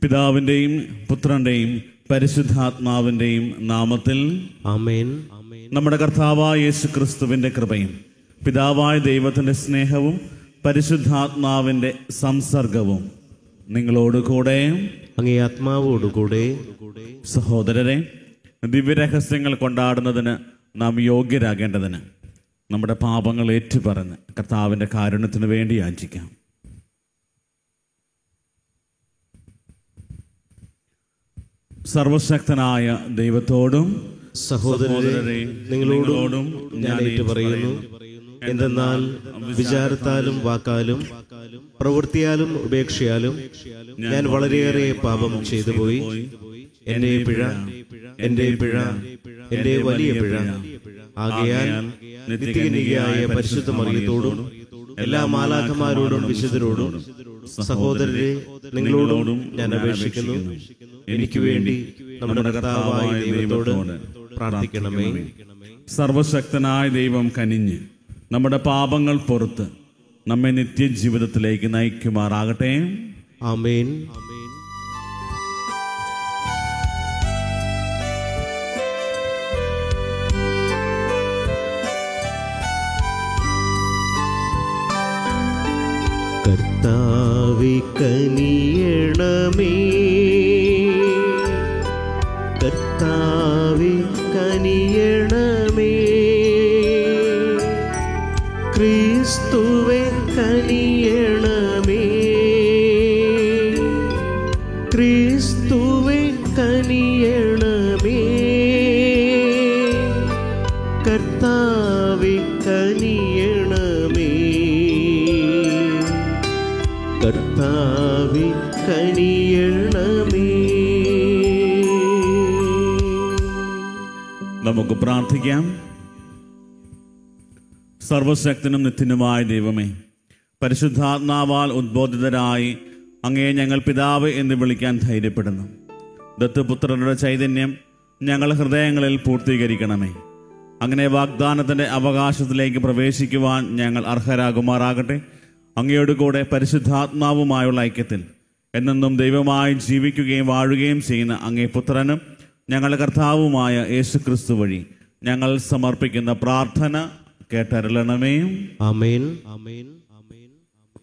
പിതാവിൻ്റെയും പുത്രൻ്റെയും പരിശുദ്ധാത്മാവിൻ്റെയും നാമത്തിൽ ആമേൻ നമ്മുടെ കർത്താവായ യേശു ക്രിസ്തുവിൻ്റെ കൃപയും പിതാവായ ദൈവത്തിൻ്റെ സ്നേഹവും പരിശുദ്ധാത്മാവിൻ്റെ സംസർഗവും നിങ്ങളോട് കൂടെ അങ്ങേ ആത്മാവോടുകൂടെ സഹോദരരെ ദിവ്യരഹസ്യങ്ങൾ കൊണ്ടാടുന്നതിന് നാം യോഗ്യരാകേണ്ടതിന് നമ്മുടെ പാപങ്ങൾ ഏറ്റുപറഞ്ഞ് കർത്താവിൻ്റെ കാരുണ്യത്തിന് വേണ്ടി യാചിക്കാം സർവശക്തനായ ദൈവത്തോടും സഹോദരരെ നിങ്ങളോടും ഞാൻ ഏറ്റു പറയുന്നു എന്തെന്നാൽ വിചാരത്താലും വാക്കാലും പ്രവൃത്തിയാലും ഉപേക്ഷയാലും ഞാൻ വളരെയേറെ പാപം ചെയ്തു പോയി എന്റെ പിഴ എന്റെ പിഴ എന്റെ വലിയ പിഴ ആകയാൽ നിത്യനികയായ പരിശുദ്ധ മറിയത്തോടും എല്ലാ മാലാഖമാരോടും വിശുദ്ധരോടും സഹോദരരെ നിങ്ങളോടും ഞാൻ അപേക്ഷിക്കുന്നു എനിക്ക് വേണ്ടി നമ്മുടെ കർത്താവായ ദൈവത്തോട് പ്രാർത്ഥിക്കണമേ സർവശക്തനായ ദൈവം കനിഞ്ഞ് നമ്മുടെ പാപങ്ങൾ പുറത്ത് നമ്മെ നിത്യജീവിതത്തിലേക്ക് നയിക്കുമാറാകട്ടെ ആമേൻ കർത്താവെ കനിയണമേ കർത്താവെ കനിയണമേ ക്രിസ്തുവെ കനിയണമേ ക്രിസ്തുവെ കനിയണമേ കർത്താവെ കനിയണമേ കർത്താവെ കനിയണമേ നമുക്ക് പ്രാർത്ഥിക്കാം സർവശക്തനും നിത്യനുമായ ദൈവമേ പരിശുദ്ധാത്മാവാൽ ഉദ്ബോധിതരായി അങ്ങേ ഞങ്ങൾ പിതാവ് എന്ന് വിളിക്കാൻ ധൈര്യപ്പെടുന്നു ദത്തുപുത്രരുടെ ചൈതന്യം ഞങ്ങൾ ഹൃദയങ്ങളിൽ പൂർത്തീകരിക്കണമേ അങ്ങനെ വാഗ്ദാനത്തിൻ്റെ അവകാശത്തിലേക്ക് പ്രവേശിക്കുവാൻ ഞങ്ങൾ അർഹരാകുമാറാകട്ടെ അങ്ങയോട് കൂടെ പരിശുദ്ധാത്മാവുമായുള്ള ഐക്യത്തിൽ എന്നെന്നും ദൈവമായി ജീവിക്കുകയും വാഴുകയും ചെയ്യുന്ന അങ്ങേ പുത്രനും ഞങ്ങളുടെ കർത്താവുമായ യേശു ക്രിസ്തു വഴി ഞങ്ങൾ സമർപ്പിക്കുന്ന പ്രാർത്ഥന കേട്ടരുളണമേ ആമേൻ ആമേൻ ആമേൻ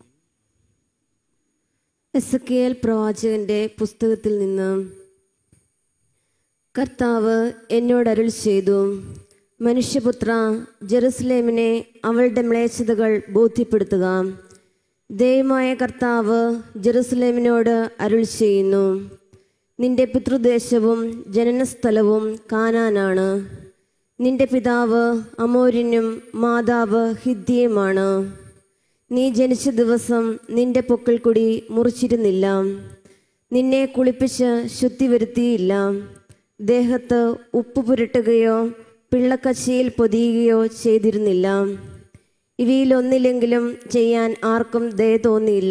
എസക്കിയേൽ പ്രവാചകന്റെ പുസ്തകത്തിൽ നിന്ന് കർത്താവ് എന്നോട് അരുൾ ചെയ്തു മനുഷ്യപുത്ര ജെറുസലേമിനെ അവളുടെ മ്ലേച്ഛതകൾ ബോധ്യപ്പെടുത്തുക ദൈവമായ കർത്താവ് ജെറുസലേമിനോട് അരുൾ ചെയ്യുന്നു നിന്റെ പിതൃദേശവും ജനനസ്ഥലവും കാനാനാണ് നിന്റെ പിതാവ് അമോരിനും മാതാവ് ഹിദ്യയുമാണ് നീ ജനിച്ച ദിവസം നിന്റെ പൊക്കിൾ കുടി മുറിച്ചിരുന്നില്ല നിന്നെ കുളിപ്പിച്ച് ശുദ്ധി വരുത്തിയില്ല ദേഹത്ത് ഉപ്പ് പുരട്ടുകയോ പിള്ളക്കച്ചിയിൽ പൊതിയുകയോ ചെയ്തിരുന്നില്ല ഇവയിലൊന്നിലെങ്കിലും ചെയ്യാൻ ആർക്കും ദയ തോന്നിയില്ല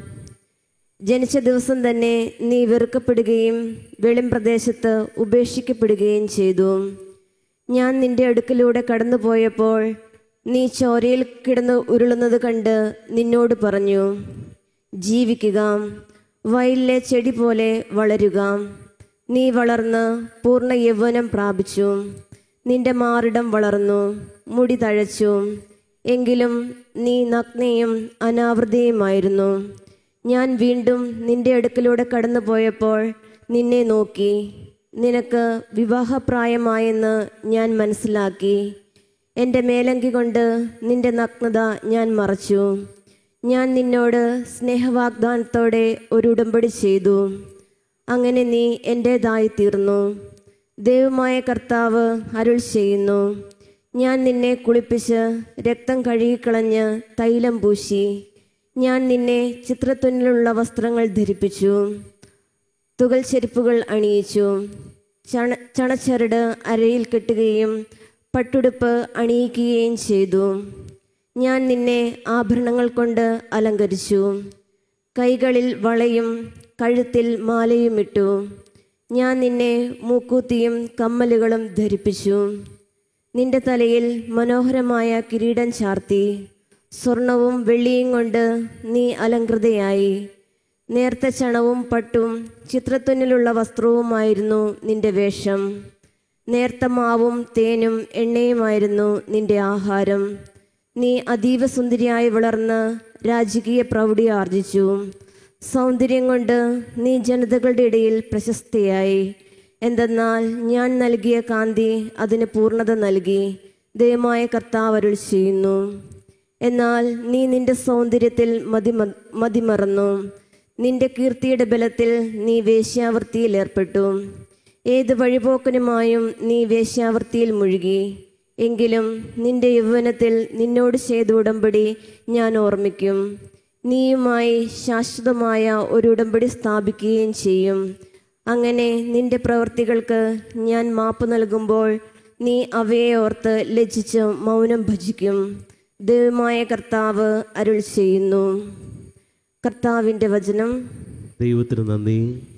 ജനിച്ച ദിവസം തന്നെ നീ വെറുക്കപ്പെടുകയും വെളിം പ്രദേശത്ത് ഉപേക്ഷിക്കപ്പെടുകയും ചെയ്തു ഞാൻ നിന്റെ അടുക്കലൂടെ കടന്നുപോയപ്പോൾ നീ ചോരയിൽ കിടന്ന് ഉരുളുന്നത് കണ്ട് നിന്നോട് പറഞ്ഞു ജീവിക്കുക വയലിലെ ചെടി പോലെ വളരുക നീ വളർന്ന് പൂർണ്ണ യൗവനം പ്രാപിച്ചു നിന്റെ മാറിടം വളർന്നു മുടി തഴച്ചു എങ്കിലും നീ നഗ്നയും അനാവൃതയുമായിരുന്നു ഞാൻ വീണ്ടും നിന്റെ അടുക്കലൂടെ കടന്നുപോയപ്പോൾ നിന്നെ നോക്കി നിനക്ക് വിവാഹപ്രായമായെന്ന് ഞാൻ മനസ്സിലാക്കി എൻ്റെ മേലങ്കി കൊണ്ട് നിന്റെ നഗ്നത ഞാൻ മറച്ചു ഞാൻ നിന്നോട് സ്നേഹവാഗ്ദാനത്തോടെ ഒരു ഉടമ്പടി ചെയ്തു അങ്ങനെ നീ എൻ്റേതായി തീർന്നു ദൈവമായ കർത്താവ് അരുൾ ചെയ്യുന്നു ഞാൻ നിന്നെ കുളിപ്പിച്ച് രക്തം കഴുകിക്കളഞ്ഞ് തൈലം പൂശി ഞാൻ നിന്നെ ചിത്രത്തുന്നിലുള്ള വസ്ത്രങ്ങൾ ധരിപ്പിച്ചു തുകൽ ചെരുപ്പുകൾ അണിയിച്ചു ചണ ചണച്ചരട് അരയിൽ കെട്ടുകയും പട്ടുടുപ്പ് അണിയിക്കുകയും ചെയ്തു ഞാൻ നിന്നെ ആഭരണങ്ങൾ കൊണ്ട് അലങ്കരിച്ചു കൈകളിൽ വളയും കഴുത്തിൽ മാലയും ഇട്ടു ഞാൻ നിന്നെ മൂക്കൂത്തിയും കമ്മലുകളും ധരിപ്പിച്ചു നിന്റെ തലയിൽ മനോഹരമായ കിരീടം ചാർത്തി സ്വർണവും വെള്ളിയും കൊണ്ട് നീ അലങ്കൃതയായി നേർത്ത ചണവും പട്ടും ചിത്രത്തുന്നിലുള്ള വസ്ത്രവുമായിരുന്നു നിന്റെ വേഷം നേർത്ത മാവും തേനും എണ്ണയുമായിരുന്നു നിന്റെ ആഹാരം നീ അതീവ സുന്ദരിയായി വളർന്ന് രാജകീയ പ്രൗഢി ആർജിച്ചു സൗന്ദര്യം കൊണ്ട് നീ ജനതകളുടെ ഇടയിൽ പ്രശസ്തിയായി എന്തെന്നാൽ ഞാൻ നൽകിയ കാന്തി അതിന് പൂർണ്ണത നൽകി ദയമായ കർത്താവ് അരുൾ ചെയ്യുന്നു എന്നാൽ നീ നിന്റെ സൗന്ദര്യത്തിൽ മതി മതിമറന്നു നിന്റെ കീർത്തിയുടെ ബലത്തിൽ നീ വേശ്യാവൃത്തിയിൽ ഏർപ്പെട്ടു ഏത് വഴിപോക്കനുമായും നീ വേശ്യാവൃത്തിയിൽ മുഴുകി എങ്കിലും നിന്റെ യൗവനത്തിൽ നിന്നോട് ചെയ്ത ഉടമ്പടി ഞാൻ ഓർമ്മിക്കും നീയുമായി ശാശ്വതമായ ഒരു ഉടമ്പടി സ്ഥാപിക്കുകയും ചെയ്യും അങ്ങനെ നിന്റെ പ്രവൃത്തികൾക്ക് ഞാൻ മാപ്പ് നൽകുമ്പോൾ നീ അവയെ ഓർത്ത് ലജ്ജിച്ച് മൗനം ഭജിക്കും ദൈവമായ കർത്താവ് അരുൾ ചെയ്യുന്നു കർത്താവിൻ്റെ വചനം ദൈവത്തിന് നന്ദി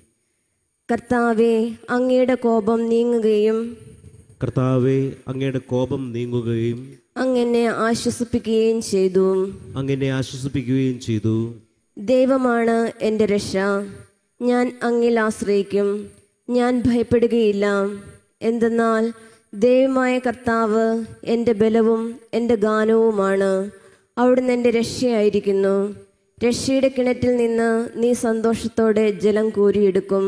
കർത്താവെ അങ്ങയുടെ കോപം നീങ്ങുകയും കർത്താവെ അങ്ങയുടെ കോപം നീങ്ങുകയും അങ്ങനെ ആശ്വസിപ്പിക്കുകയും ചെയ്തു അങ്ങനെ ആശ്വസിപ്പിക്കുകയും ചെയ്തു ദൈവമാണ് എൻ്റെ രക്ഷ ഞാൻ അങ്ങിൽ ആശ്രയിക്കും ഞാൻ ഭയപ്പെടുകയില്ല എന്തെന്നാൽ ദൈവമായ കർത്താവ് എൻ്റെ ബലവും എൻ്റെ ഗാനവുമാണ് അവിടുന്ന് എൻ്റെ രക്ഷയായിരിക്കുന്നു രക്ഷയുടെ കിണറ്റിൽ നിന്ന് നീ സന്തോഷത്തോടെ ജലം കോരിയെടുക്കും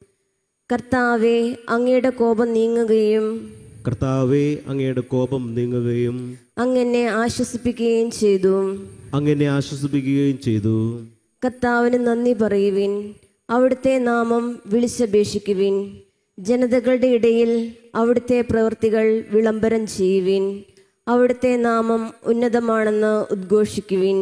കർത്താവെ അങ്ങയുടെ കോപം നീങ്ങുകയും കർത്താവെ അങ്ങയുടെ കോപം നീങ്ങുകയും അങ്ങനെ ആശ്വസിപ്പിക്കുകയും ചെയ്തു അങ്ങനെ ആശ്വസിപ്പിക്കുകയും ചെയ്തു കർത്താവിന് നന്ദി പറയുവിൻ അവിടുത്തെ നാമം വിളിച്ചപേക്ഷിക്കുവിൻ ജനതകളുടെ ഇടയിൽ അവിടുത്തെ പ്രവൃത്തികൾ വിളംബരം ചെയ്യുവിൻ അവിടുത്തെ നാമം ഉന്നതമാണെന്ന് ഉദ്ഘോഷിക്കുവിൻ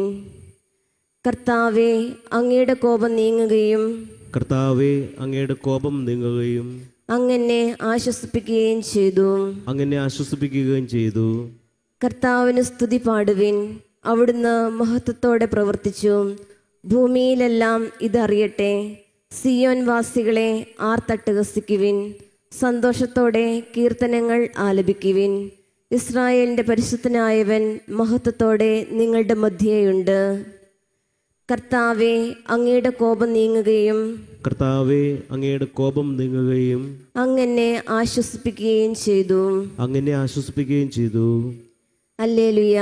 കർത്താവെ അങ്ങയുടെ കോപം നീങ്ങുകയും കർത്താവെ അങ്ങയുടെ കോപം നീങ്ങുകയും അങ്ങനെ ആശ്വസിപ്പിക്കുകയും ചെയ്തു അങ്ങനെ ആശ്വസിപ്പിക്കുകയും ചെയ്തു കർത്താവിന് സ്തുതി പാടുവിൻ അവിടുന്ന് മഹത്വത്തോടെ പ്രവർത്തിച്ചു ഭൂമിയിലെല്ലാം ഇതറിയട്ടെ സിയോൻ വാസികളെ ആർത്തട്ടഹസിക്കുവിൻ സന്തോഷത്തോടെ കീർത്തനങ്ങൾ ആലപിക്കുവിൻ ഇസ്രായേലിന്റെ പരിശുദ്ധനായവൻ മഹത്വത്തോടെ നിങ്ങളുടെ മധ്യേയുണ്ട് കർത്താവെ അങ്ങയുടെ കോപം നീങ്ങുകയും കർത്താവെ അങ്ങയുടെ കോപം നീങ്ങുകയും അങ്ങനെ ആശ്വസിപ്പിക്കുകയും ചെയ്തു അങ്ങനെ ആശ്വസിപ്പിക്കുകയും ചെയ്തു അല്ലേലുയ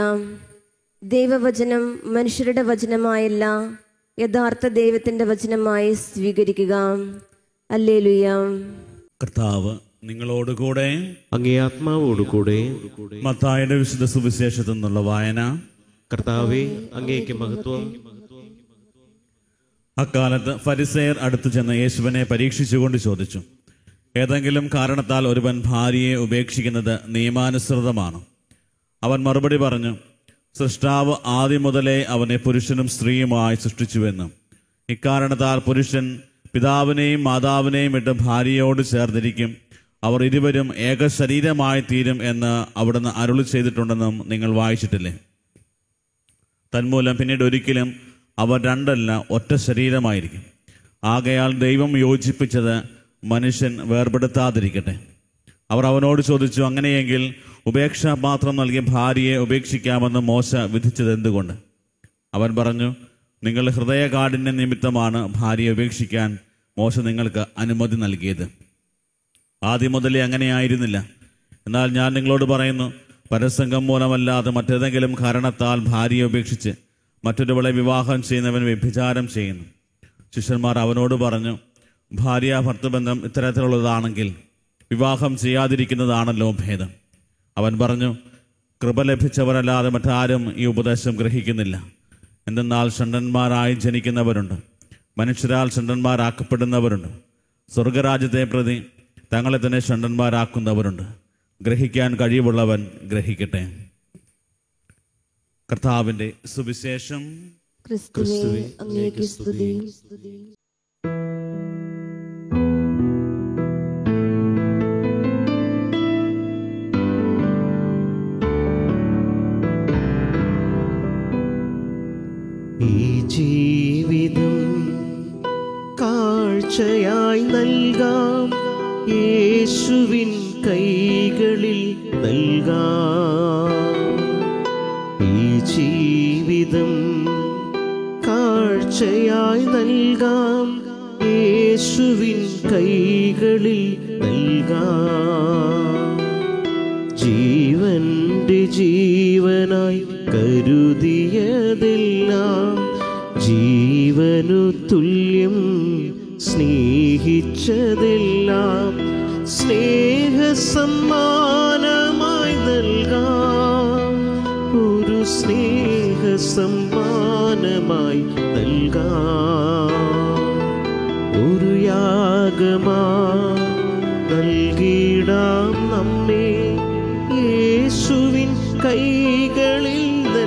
ദൈവവചനം മനുഷ്യരുടെ വചനമായല്ല യഥാർത്ഥ ദൈവത്തിന്റെ വചനമായി സ്വീകരിക്കുക അല്ലേലുയ കർത്താവ് നിങ്ങളോടുകൂടെ അങ്ങേ ആത്മാവോടുകൂടെ മത്തായുടെ വിശുദ്ധ സുവിശേഷത്തിൽ നിന്നുള്ള വായന കർത്താവെ അങ്ങേക്ക് മഹത്വം അക്കാലത്ത് ഫരിസേർ അടുത്തു ചെന്ന് യേശുവിനെ പരീക്ഷിച്ചുകൊണ്ട് ചോദിച്ചു ഏതെങ്കിലും കാരണത്താൽ ഒരുവൻ ഭാര്യയെ ഉപേക്ഷിക്കുന്നത് നിയമാനുസൃതമാണ് അവൻ മറുപടി പറഞ്ഞു സൃഷ്ടാവ് ആദ്യം മുതലേ അവനെ പുരുഷനും സ്ത്രീയുമായി സൃഷ്ടിച്ചുവെന്നും ഇക്കാരണത്താൽ പുരുഷൻ പിതാവിനെയും മാതാവിനെയും വിട്ട് ഭാര്യയോട് ചേർന്നിരിക്കും അവർ ഇരുവരും ഏക ശരീരമായി തീരും എന്ന് അവിടുന്ന് അരുളി ചെയ്തിട്ടുണ്ടെന്നും നിങ്ങൾ വായിച്ചിട്ടില്ലേ തന്മൂലം പിന്നീട് ഒരിക്കലും അവർ രണ്ടല്ല ഒറ്റ ശരീരമായിരിക്കും ആകയാൽ ദൈവം യോജിപ്പിച്ചത് മനുഷ്യൻ വേർപെടുത്താതിരിക്കട്ടെ അവർ അവനോട് ചോദിച്ചു അങ്ങനെയെങ്കിൽ ഉപേക്ഷാപാത്രം നൽകിയ ഭാര്യയെ ഉപേക്ഷിക്കാമെന്ന് മോശ വിധിച്ചത് എന്തുകൊണ്ട് അവൻ പറഞ്ഞു നിങ്ങളുടെ ഹൃദയകാഠിന്യ നിമിത്തമാണ് ഭാര്യയെ ഉപേക്ഷിക്കാൻ മോശ നിങ്ങൾക്ക് അനുമതി നൽകിയത് ആദ്യം മുതലേ അങ്ങനെയായിരുന്നില്ല എന്നാൽ ഞാൻ നിങ്ങളോട് പറയുന്നു പരസംഗം മൂലമല്ലാതെ മറ്റേതെങ്കിലും കാരണത്താൽ ഭാര്യയെ ഉപേക്ഷിച്ച് മറ്റൊരുവളെ വിവാഹം ചെയ്യുന്നവൻ വ്യഭിചാരം ചെയ്യുന്നു ശിഷ്യന്മാർ അവനോട് പറഞ്ഞു ഭാര്യ ഭർത്തബന്ധം ഇത്തരത്തിലുള്ളതാണെങ്കിൽ വിവാഹം ചെയ്യാതിരിക്കുന്നതാണല്ലോ ഭേദം അവൻ പറഞ്ഞു കൃപ ലഭിച്ചവരല്ലാതെ മറ്റാരും ഈ ഉപദേശം ഗ്രഹിക്കുന്നില്ല എന്തെന്നാൽ ഷണ്ടന്മാരായി ജനിക്കുന്നവരുണ്ട് മനുഷ്യരാൽ ഷണ്ടന്മാരാക്കപ്പെടുന്നവരുണ്ട് സ്വർഗരാജ്യത്തെ പ്രതി തങ്ങളെ തന്നെ ഷണ്ടന്മാരാക്കുന്നവരുണ്ട് ഗ്രഹിക്കാൻ കഴിവുള്ളവൻ ഗ്രഹിക്കട്ടെ കർത്താവിൻ്റെ സുവിശേഷം ക്രിസ്തുവേ അങ്ങേക്ക് സ്തുതി ഈ ജീവിതം കാഴ്ചയായി നൽകാം യേശുവിൻ കൈകളിൽ നൽകാം ഈ ജീവിതം കാഴ്ച കാഴ്ചയായി നൽകാം യേശുവിൻ കൈകളിൽ നൽകാം ജീവന്റെ ജീവനായി കരുതിയതെല്ലാം ജീവനു തുല്യം സ്നേഹിച്ചതെല്ലാം സ്നേഹസമ്മാനമായി നൽകാം ഒരു സ്നേഹസമ്മാനമായി നൽകാം ഒരു യാഗമാ നൽകിടാം നമ്മെ യേശുവിൻ കൈകളിൽ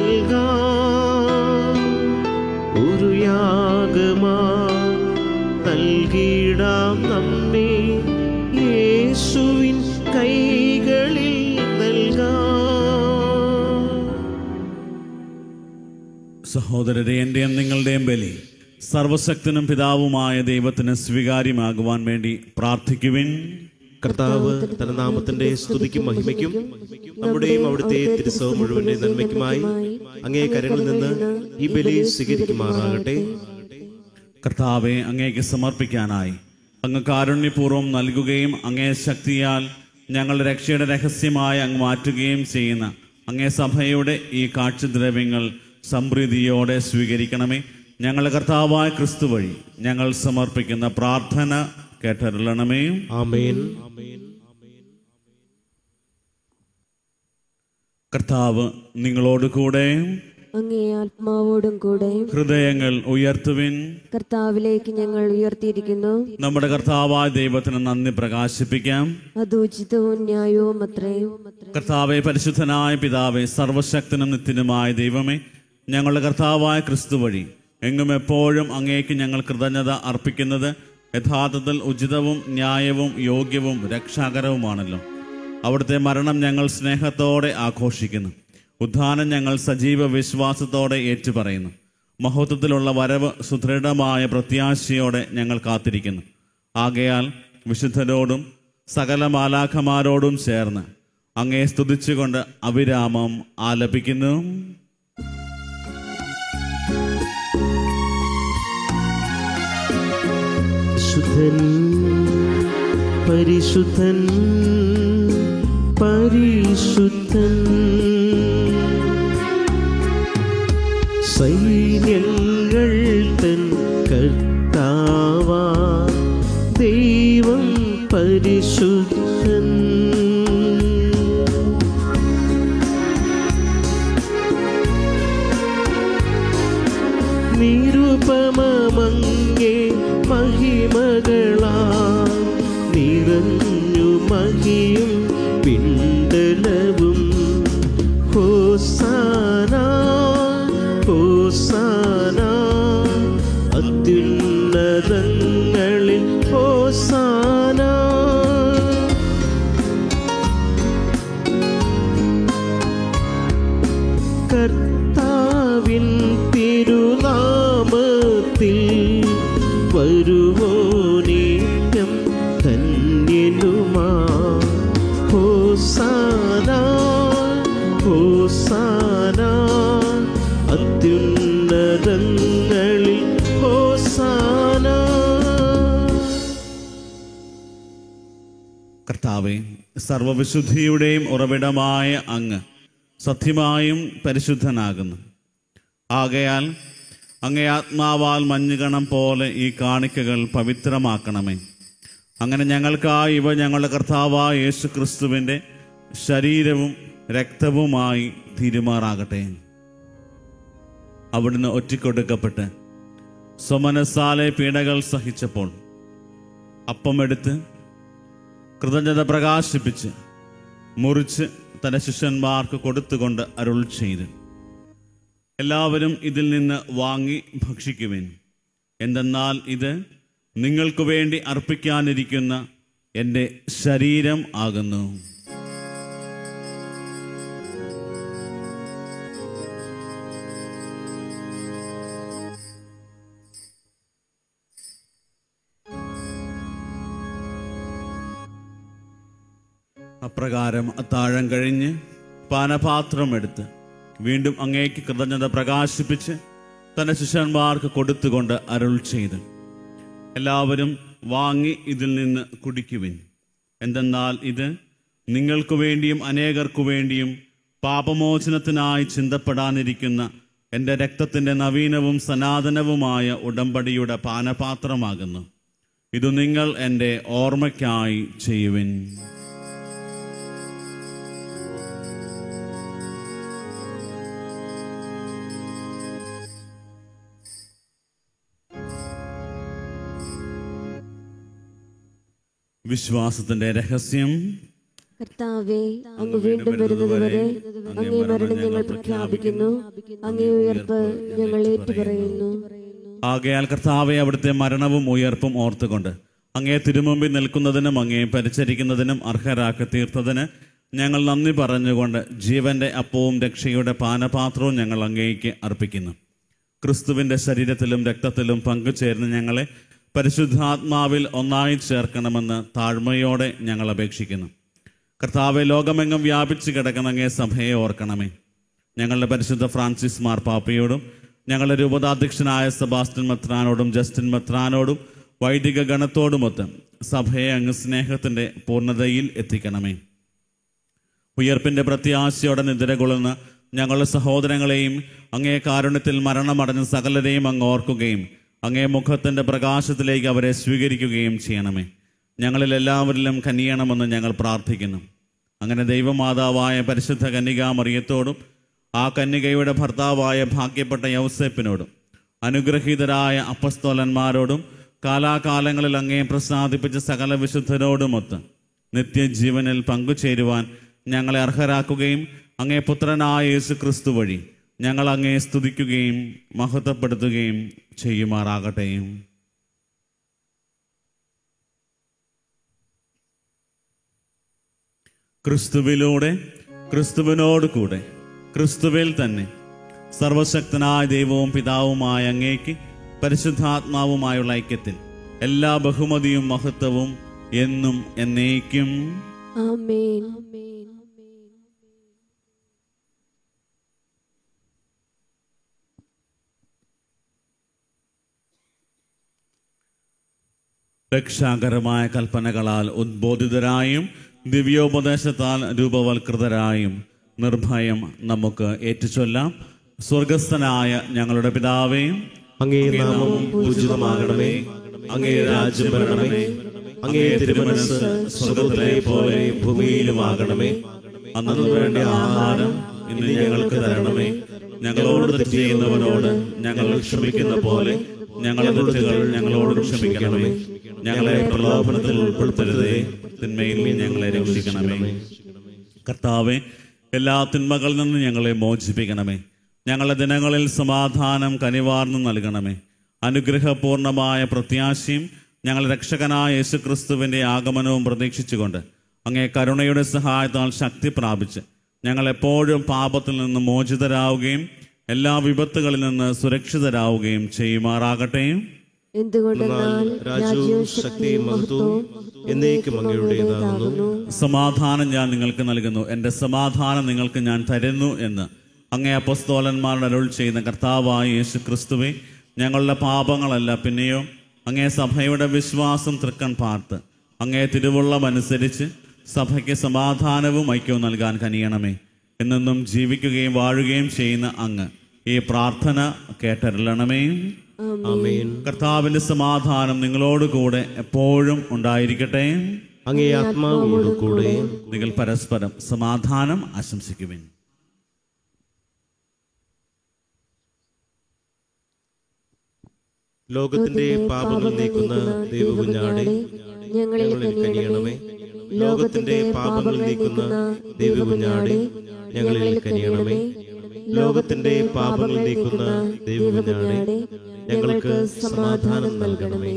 നൽകാം ഒരു യാഗമാ നൽകിടാം നമ്മെ യേശുവിൻ കൈകളിൽ നൽകാം സഹോദരരെ എൻ്റെയും നിങ്ങളുടെയും ബലി സർവശക്തനും പിതാവുമായ ദൈവത്തിന് സ്വീകാര്യമാകുവാൻ വേണ്ടി പ്രാർത്ഥിക്കുവിൻ കർത്താവ് തന്റെ നാമത്തിന്റെ സ്തുതിക്കും മഹിമയ്ക്കും നമ്മുടെയും അവിടുത്തെ തിരുസവ മുഴുവന്റെ നന്മയ്ക്കുമായി അങ്ങേ കരങ്ങളിൽ നിന്ന് ഈ ബലി സ്വീകരിക്കുമാറാകട്ടെ കർത്താവെ അങ്ങേക്ക് സമർപ്പിക്കാനായി അങ്ങ് കാരുണ്യപൂർവ്വം നൽകുകയും അങ്ങേ ശക്തിയാൽ ഞങ്ങളുടെ രക്ഷയുടെ രഹസ്യമായി അങ്ങ് മാറ്റുകയും ചെയ്യുന്ന അങ്ങേ സഭയുടെ ഈ കാഴ്ചദ്രവ്യങ്ങൾ സംപ്രീതിയോടെ സ്വീകരിക്കണമേ ഞങ്ങളുടെ കർത്താവായ ക്രിസ്തു വഴി ഞങ്ങൾ സമർപ്പിക്കുന്ന പ്രാർത്ഥന കേട്ടരുളണമേ ആമേൻ കർത്താവ് നിങ്ങളോട് കൂടെ അങ്ങേ ആത്മാവോടും കൂടെ ഹൃദയങ്ങൾ ഉയർത്തുവിൻ കർത്താവിലേക്ക് ഞങ്ങൾ ഉയർത്തിയിരിക്കുന്നു നമ്മുടെ കർത്താവായ ദൈവത്തിന് നന്ദി പ്രകാശിപ്പിക്കാം അത് ഉചിതവും ന്യായവും അത്രേ കർത്താവെ പരിശുദ്ധനായ പിതാവെ സർവശക്തനും നിത്യനുമായ ദൈവമേ ഞങ്ങളുടെ കർത്താവായ ക്രിസ്തു വഴി എങ്ങും എപ്പോഴും അങ്ങേക്ക് ഞങ്ങൾ കൃതജ്ഞത അർപ്പിക്കുന്നത് യഥാർത്ഥത്തിൽ ഉചിതവും ന്യായവും യോഗ്യവും രക്ഷാകരവുമാണല്ലോ അവിടുത്തെ മരണം ഞങ്ങൾ സ്നേഹത്തോടെ ആഘോഷിക്കുന്നു ഉദ്ധാനം ഞങ്ങൾ സജീവ വിശ്വാസത്തോടെ ഏറ്റുപറയുന്നു മഹത്വത്തിലുള്ള വരവ് സുദൃഢമായ പ്രത്യാശയോടെ ഞങ്ങൾ കാത്തിരിക്കുന്നു ആകയാൽ വിശുദ്ധരോടും സകല മാലാഖമാരോടും ചേർന്ന് അങ്ങേ സ്തുതിച്ചുകൊണ്ട് അവിരാമം ആലപിക്കുന്നു പരിശുദ്ധൻ പരിശുദ്ധൻ പരിശുദ്ധൻ സൈന്യങ്ങൾ തൻ കർത്താവാ ദൈവം പരിശുദ്ധൻ നിരുപമങ്ങേ മഹിമകളാ നിറഞ്ഞു മഹിയും പിണ്ടലവും ഹോസാന ഹോസാന അത്യുന്നതങ്ങളിൽ ഹോസാന കർത്താവിൻ തിരുനാമത്തിൽ വരുവോനേറ്റം ധന്യനുമാ ഹോസാന ഹോസാന അത്യുന്നതങ്ങളിൽ ഹോസാന കർത്താവെ സർവവിശുദ്ധിയുടെയും ഉറവിടമായ അങ്ങ് സത്യമായും പരിശുദ്ധനാകുന്നു ആകയാൽ അങ്ങേ ആത്മാവാൽ മഞ്ഞുകണം പോലെ ഈ കാണിക്കകൾ പവിത്രമാക്കണമേ അങ്ങനെ ഞങ്ങൾക്കായി ഇവ ഞങ്ങളുടെ കർത്താവായ യേശു ക്രിസ്തുവിൻ്റെ ശരീരവും രക്തവുമായി തീരുമാറാകട്ടെ അവിടുന്ന് ഒറ്റിക്കൊടുക്കപ്പെട്ട് സ്വമനസാലെ പീഡകൾ സഹിച്ചപ്പോൾ അപ്പമെടുത്ത് കൃതജ്ഞത പ്രകാശിപ്പിച്ച് മുറിച്ച് തന്റെ ശിഷ്യന്മാർക്ക് കൊടുത്തുകൊണ്ട് അരുൾ ചെയ്തു എല്ലാവരും ഇതിൽ നിന്ന് വാങ്ങി ഭക്ഷിക്കുവിൻ എന്തെന്നാൽ ഇത് നിങ്ങൾക്ക് വേണ്ടി അർപ്പിക്കാനിരിക്കുന്ന എൻ്റെ ശരീരം ആകുന്നു അപ്രകാരം അത്താഴം കഴിഞ്ഞ് പാനപാത്രം എടുത്ത് വീണ്ടും അങ്ങേക്ക് കൃതജ്ഞത പ്രകാശിപ്പിച്ച് തന്റെ ശിഷ്യന്മാർക്ക് കൊടുത്തുകൊണ്ട് അരുൾ ചെയ്തു എല്ലാവരും വാങ്ങി ഇതിൽ നിന്ന് കുടിക്കുവിൻ എന്തെന്നാൽ ഇത് നിങ്ങൾക്കു വേണ്ടിയും അനേകർക്കു വേണ്ടിയും പാപമോചനത്തിനായി ചിന്തപ്പെടാനിരിക്കുന്ന എൻ്റെ രക്തത്തിൻ്റെ നവീനവും സനാതനവുമായ ഉടമ്പടിയുടെ പാനപാത്രമാകുന്നു ഇത് നിങ്ങൾ എൻ്റെ ഓർമ്മയ്ക്കായി ചെയ്യുവിൻ വിശ്വാസത്തിന്റെ രഹസ്യം കർത്താവെ അങ്ങ് വീണ്ടും വരുന്നതുവരെ അങ്ങേ മരണം ഞങ്ങൾ പ്രഖ്യാപിക്കുന്നു അങ്ങേ ഉയർപ്പ് ഞങ്ങൾ ഏറ്റുപറയുന്നു ആകയാൽ കർത്താവെ അവിടുത്തെ മരണവും ഉയർപ്പും ഓർത്തുകൊണ്ട് അങ്ങേ തിരുമുമ്പിൽ നിൽക്കുന്നതിനും അങ്ങേ പരിചരിക്കുന്നതിനും അർഹരാക്കി തീർത്തതിന് ഞങ്ങൾ നന്ദി പറഞ്ഞുകൊണ്ട് ജീവന്റെ അപ്പവും രക്ഷയുടെ പാനപാത്രവും ഞങ്ങൾ അങ്ങേക്ക് അർപ്പിക്കുന്നു ക്രിസ്തുവിന്റെ ശരീരത്തിലും രക്തത്തിലും പങ്കുചേർന്ന് ഞങ്ങളെ പരിശുദ്ധാത്മാവിൽ ഒന്നായി ചേർക്കണമെന്ന് താഴ്മയോടെ ഞങ്ങൾ അപേക്ഷിക്കുന്നു കർത്താവെ ലോകമെങ്ങും വ്യാപിച്ചു കിടക്കണങ്ങേ സഭയെ ഓർക്കണമേ ഞങ്ങളുടെ പരിശുദ്ധ ഫ്രാൻസിസ് മാർപ്പാപ്പയോടും ഞങ്ങളുടെ രൂപതാധ്യക്ഷനായ സെബാസ്റ്റ്യൻ മെത്രാനോടും ജസ്റ്റിൻ മെത്രാനോടും വൈദിക ഗണത്തോടുമൊത്ത് സഭയെ അങ്ങ് സ്നേഹത്തിന്റെ പൂർണ്ണതയിൽ എത്തിക്കണമേ ഉയർപ്പിന്റെ പ്രത്യാശയോടെ നിദ്രകൊള്ളുന്ന ഞങ്ങളുടെ സഹോദരങ്ങളെയും അങ്ങേ കാരുണ്യത്തിൽ മരണമടഞ്ഞ സകലരെയും അങ്ങ് ഓർക്കുകയും അങ്ങേ മുഖത്തിന്റെ പ്രകാശത്തിലേക്ക് അവരെ സ്വീകരിക്കുകയും ചെയ്യണമേ ഞങ്ങളിൽ എല്ലാവരിലും കനിയണമെന്ന് ഞങ്ങൾ പ്രാർത്ഥിക്കുന്നു അങ്ങനെ ദൈവമാതാവായ പരിശുദ്ധ കന്യകാമറിയത്തോടും ആ കന്യകയുടെ ഭർത്താവായ ഭാഗ്യപ്പെട്ട യൗസേപ്പിനോടും അനുഗ്രഹീതരായ അപ്പസ്തോലന്മാരോടും കാലാകാലങ്ങളിൽ അങ്ങേ പ്രസാദിപ്പിച്ച സകല വിശുദ്ധരോടുമൊത്ത് നിത്യജീവനിൽ പങ്കുചേരുവാൻ ഞങ്ങളെ അർഹരാക്കുകയും അങ്ങേ പുത്രനായ യേശു ക്രിസ്തു വഴി ഞങ്ങൾ അങ്ങേ സ്തുതിക്കുകയും മഹത്വപ്പെടുത്തുകയും ചെയ്യുമാറാകട്ടെ ക്രിസ്തുവിലൂടെ ക്രിസ്തുവിനോട് കൂടെ ക്രിസ്തുവിൽ തന്നെ സർവശക്തനായ ദൈവവും പിതാവുമായ അങ്ങേക്ക് പരിശുദ്ധാത്മാവുമായുള്ള ഐക്യത്തിൽ എല്ലാ ബഹുമതിയും മഹത്വവും എന്നും എന്നേക്കും ആമേൻ രക്ഷാകരമായ കൽപ്പനകളാൽ ഉദ്ബോധിതരായും ദിവ്യോപദേശത്താൽ രൂപവൽകൃതരായും നിർഭയം നമുക്ക് ഏറ്റുചൊല്ലാം സ്വർഗസ്ഥനായ ഞങ്ങളുടെ പിതാവേയും അങ്ങേ നാമം പൂജിതമാകണമേ അങ്ങേ രാജ്യം വരണമേ അങ്ങേ തിരുമനസ് സ്വർഗത്തിലെ പോലെ ഭൂമിയിലുമാകണമേ അന്നു വേണ്ട ആഹാരം ഇന്ന് ഞങ്ങൾക്ക് തരണമേ ഞങ്ങളോട് തെറ്റ് ചെയ്യുന്നവനോട് ഞങ്ങൾ ക്ഷമിക്കുന്ന പോലെ ഞങ്ങളുടെ തെറ്റുകൾ ഞങ്ങളോട് ക്ഷമിക്കണമേ ഞങ്ങളെ പ്രലോഭനത്തിൽ ഉൾപ്പെടുത്തരുതേ തിന്മയിൽ നീ ഞങ്ങളെ രക്ഷിക്കണമേ കർത്താവെ എല്ലാ തിന്മകളിൽ നിന്നും ഞങ്ങളെ മോചിപ്പിക്കണമേ ഞങ്ങളുടെ ദിനങ്ങളിൽ സമാധാനം കനിവാർന്നു നൽകണമേ അനുഗ്രഹപൂർണമായ പ്രത്യാശയും ഞങ്ങളുടെ രക്ഷകനായ യേശുക്രിസ്തുവിന്റെ ആഗമനവും പ്രതീക്ഷിച്ചുകൊണ്ട് അങ്ങേ കരുണയുടെ സഹായത്താൽ ശക്തി പ്രാപിച്ച് ഞങ്ങൾ എപ്പോഴും പാപത്തിൽ നിന്ന് മോചിതരാവുകയും എല്ലാ വിപത്തുകളിൽ നിന്ന് സുരക്ഷിതരാവുകയും ചെയ്യുമാറാകട്ടെ എന്തുകൊണ്ടെന്നാൽ രാജ്യവും ശക്തിയും മഹത്വവും എന്നേക്കും അങ്ങയുടേതാകുന്നു സമാധാനം ഞാൻ നിങ്ങൾക്ക് നൽകുന്നു എൻ്റെ സമാധാനം നിങ്ങൾക്ക് ഞാൻ തരുന്നു എന്ന് അങ്ങേ അപ്പസ്തോലന്മാരുടെ അരുൾ ചെയ്യുന്ന കർത്താവായ യേശു ക്രിസ്തുവെ ഞങ്ങളുടെ പാപങ്ങളല്ല പിന്നെയോ അങ്ങേ സഭയുടെ വിശ്വാസം തൃക്കൺ പാർത്ത് അങ്ങേ തിരുവുള്ളം അനുസരിച്ച് സഭയ്ക്ക് സമാധാനവും ഐക്യവും നൽകാൻ കനിയണമേ എന്നെന്നും ജീവിക്കുകയും വാഴുകയും ചെയ്യുന്ന അങ്ങ് ഈ പ്രാർത്ഥന കേട്ടരുളണമേ ആമേൻ കർത്താവിന്റെ സമാധാനം നിങ്ങളോട് കൂടെ എപ്പോഴും ഉണ്ടായിരിക്കട്ടെ അങ്ങേ ആത്മാവോട് കൂടെ നിങ്ങൾ പരസ്പരം സമാധാനം ആശംസിക്കുവിൻ ലോകത്തിന്റെ പാപങ്ങൾ നീക്കുന്ന ദൈവകുഞ്ഞാടെ ഞങ്ങളിൽ കനിയണമേ ലോകത്തിന്റെ പാപങ്ങൾ നീക്കുന്ന ദൈവകുഞ്ഞാടെ ഞങ്ങളിൽ കനിയണമേ ലോകത്തിന്റെ പാപങ്ങൾ നീക്കുന്ന ദൈവകുഞ്ഞാടെ ഞങ്ങൾക്ക് സമാധാനം നൽകണമേ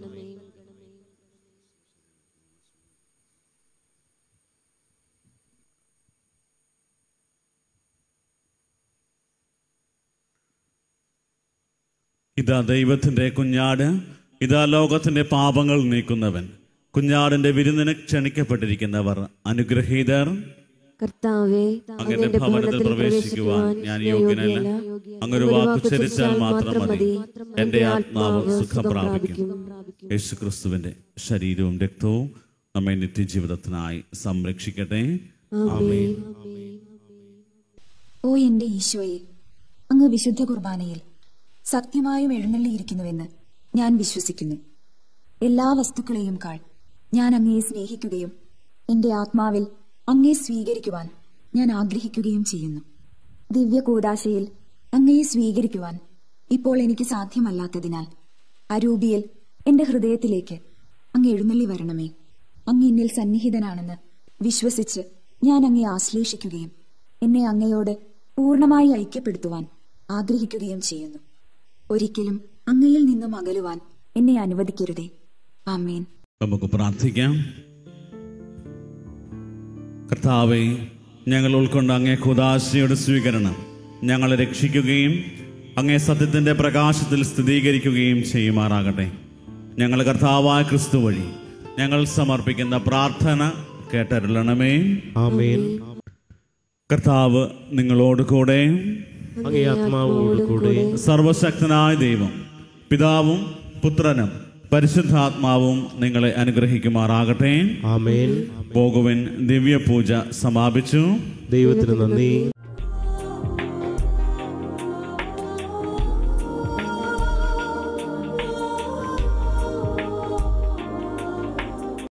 ഇതാ ദൈവത്തിന്റെ കുഞ്ഞാട് ഇതാ ലോകത്തിന്റെ പാപങ്ങൾ നീക്കുന്നവൻ കുഞ്ഞാടിന്റെ വിരുന്നിന് ക്ഷണിക്കപ്പെട്ടിരിക്കുന്നവർ അനുഗ്രഹീതർ കർത്താവെ അങ്ങയുടെ ഭവനത്തിൽ പ്രവേശിക്കുവാൻ ഞാൻ യോഗ്യനല്ല അങ്ങൊരു വാക്കുച്ചരിച്ചാൽ മാത്രം മതി എന്റെ ആത്മാവ് സുഖം പ്രാപിക്കും യേശു ക്രിസ്തുവിന്റെ ശരീരവും രക്തവും നമ്മെ നിത്യജീവിതത്തിനായി സംരക്ഷിക്കട്ടെ ആമേൻ ഓ എന്റെ ഈശോയെ അങ്ങ് വിശുദ്ധ കുർബാനയിൽ സത്യമായും എഴുന്നള്ളിയിരിക്കുന്നുവെന്ന് ഞാൻ വിശ്വസിക്കുന്നു എല്ലാ വസ്തുക്കളെയും കാൾ ഞാൻ അങ്ങയെ സ്നേഹിക്കുകയും എന്റെ ആത്മാവിൽ അങ്ങയെ സ്വീകരിക്കുവാൻ ഞാൻ ആഗ്രഹിക്കുകയും ചെയ്യുന്നു ദിവ്യ കൂടാശയിൽ അങ്ങയെ സ്വീകരിക്കുവാൻ ഇപ്പോൾ എനിക്ക് സാധ്യമല്ലാത്തതിനാൽ അരൂപിയിൽ എന്റെ ഹൃദയത്തിലേക്ക് അങ്ങ് എഴുന്നള്ളി വരണമേ അങ്ങ് എന്നിൽ സന്നിഹിതനാണെന്ന് വിശ്വസിച്ച് ഞാൻ അങ്ങയെ ആശ്ലേഷിക്കുകയും എന്നെ അങ്ങയോട് പൂർണ്ണമായി ഐക്യപ്പെടുത്തുവാൻ ആഗ്രഹിക്കുകയും ചെയ്യുന്നു ഒരിക്കലും അങ്ങയിൽ നിന്നും അകലുവാൻ എന്നെ അനുവദിക്കരുതേ ആമേൻ നമുക്ക് പ്രാർത്ഥിക്കാം കർത്താവെ ഞങ്ങൾ ഉൾക്കൊണ്ട അങ്ങേ കുദാശയുടെ സ്വീകരണം ഞങ്ങളെ രക്ഷിക്കുകയും അങ്ങേ സത്യത്തിന്റെ പ്രകാശത്തിൽ സ്ഥിരീകരിക്കുകയും ചെയ്യുമാറാകട്ടെ ഞങ്ങൾ കർത്താവായ ക്രിസ്തു വഴി ഞങ്ങൾ സമർപ്പിക്കുന്ന പ്രാർത്ഥന കേട്ടരുളണമേ ആമേൻ കർത്താവ് നിങ്ങളോട് കൂടെ അങ്ങേ ആത്മാവോട് കൂടെ സർവശക്തനായ ദൈവം പിതാവും പുത്രനും പരിശുദ്ധാത്മാവും നിങ്ങളെ അനുഗ്രഹിക്കുമാറാകട്ടെ ആമേൻ പോകുവിൻ ദിവ്യപൂജ സമാപിച്ചു ദൈവത്തിന് നന്ദി